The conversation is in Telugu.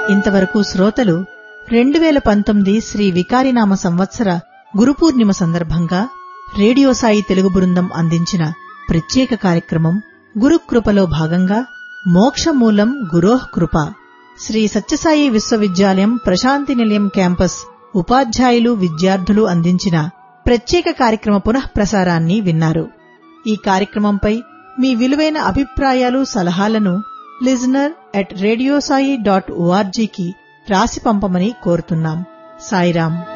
ఇంతవరకు శ్రోతలు రెండు వేల పంతొమ్మిది శ్రీ వికారినామ సంవత్సర గురుపూర్ణిమ సందర్భంగా రేడియో సాయి తెలుగు బృందం అందించిన ప్రత్యేక కార్యక్రమం గురుకృపలో భాగంగా మోక్షమూలం గురోః కృప శ్రీ సత్యసాయి విశ్వవిద్యాలయం ప్రశాంతి నిలయం క్యాంపస్ ఉపాధ్యాయులు విద్యార్థులు అందించిన ప్రత్యేక కార్యక్రమ పునఃప్రసారాన్ని విన్నారు ఈ కార్యక్రమంపై మీ విలువైన అభిప్రాయాలు సలహాలను లిజనర్ అట్ రేడియోసాయి డాట్ ఓఆర్జీకి రాసి పంపమని కోరుతున్నాం సాయిరాం